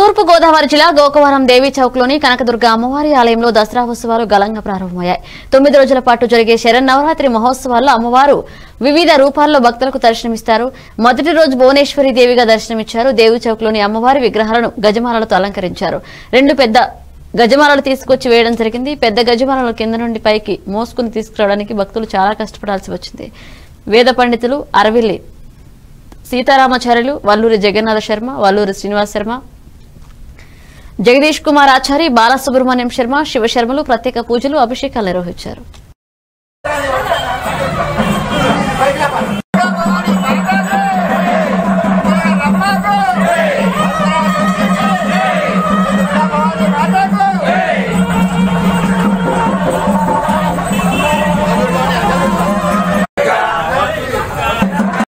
తూర్పు గోదావరి జిల్లా గోకవరం దేవి చౌక్లోని కనకదుర్గ అమ్మవారి ఆలయంలో దసరా ఉత్సవాలు ఘనంగా ప్రారంభమయ్యాయి తొమ్మిది రోజుల పాటు జరిగే శరన్నవరాత్రి మహోత్సవాల్లో అమ్మవారు వివిధ రూపాల్లో భక్తులకు దర్శనమిస్తారు మొదటి రోజు భువనేశ్వరి దేవిగా దర్శనమిచ్చారు దేవి చౌక్లోని అమ్మవారి విగ్రహాలను గజమాలలతో అలంకరించారు రెండు పెద్ద గజమాలలు తీసుకొచ్చి వేయడం జరిగింది పెద్ద గజమాలలు కింద నుండి పైకి మోసుకుని తీసుకురావడానికి భక్తులు చాలా కష్టపడాల్సి వచ్చింది వేద పండితులు అరవిల్లి సీతారామాచార్యులు వల్లూరి జగన్నాథ శర్మ వల్లూరి శ్రీనివాస్ శర్మ జగదీష్ కుమార్ ఆచారి బాలసుబ్రహ్మణ్యం శర్మ శివశర్మలు ప్రత్యేక పూజలు అభిషేకాలు నిర్వహించారు శ్రీ